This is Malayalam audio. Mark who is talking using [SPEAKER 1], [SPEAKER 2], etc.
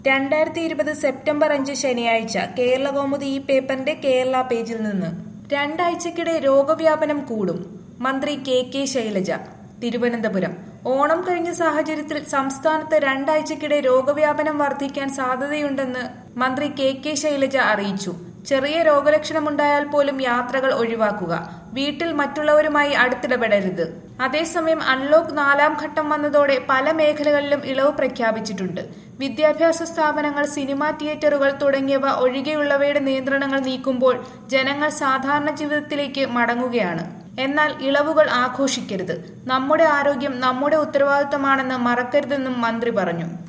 [SPEAKER 1] രണ്ടായിരത്തി ഇരുപത് സെപ്റ്റംബർ അഞ്ച് ശനിയാഴ്ച കേരള കൗമുദി ഈ പേപ്പറിന്റെ കേരള പേജിൽ നിന്ന് രണ്ടാഴ്ചക്കിടെ രോഗവ്യാപനം കൂടും മന്ത്രി കെ കെ ശൈലജ തിരുവനന്തപുരം ഓണം കഴിഞ്ഞ സാഹചര്യത്തിൽ സംസ്ഥാനത്ത് രണ്ടാഴ്ചക്കിടെ രോഗവ്യാപനം വർദ്ധിക്കാൻ സാധ്യതയുണ്ടെന്ന് മന്ത്രി കെ കെ ശൈലജ അറിയിച്ചു ചെറിയ രോഗലക്ഷണമുണ്ടായാൽ പോലും യാത്രകൾ ഒഴിവാക്കുക വീട്ടിൽ മറ്റുള്ളവരുമായി അടുത്തിടപെടരുത് അതേസമയം അൺലോക്ക് നാലാം ഘട്ടം വന്നതോടെ പല മേഖലകളിലും ഇളവ് പ്രഖ്യാപിച്ചിട്ടുണ്ട് വിദ്യാഭ്യാസ സ്ഥാപനങ്ങൾ സിനിമാ തിയേറ്ററുകൾ തുടങ്ങിയവ ഒഴികെയുള്ളവയുടെ നിയന്ത്രണങ്ങൾ നീക്കുമ്പോൾ ജനങ്ങൾ സാധാരണ ജീവിതത്തിലേക്ക് മടങ്ങുകയാണ് എന്നാൽ ഇളവുകൾ ആഘോഷിക്കരുത് നമ്മുടെ ആരോഗ്യം നമ്മുടെ ഉത്തരവാദിത്തമാണെന്ന് മറക്കരുതെന്നും മന്ത്രി പറഞ്ഞു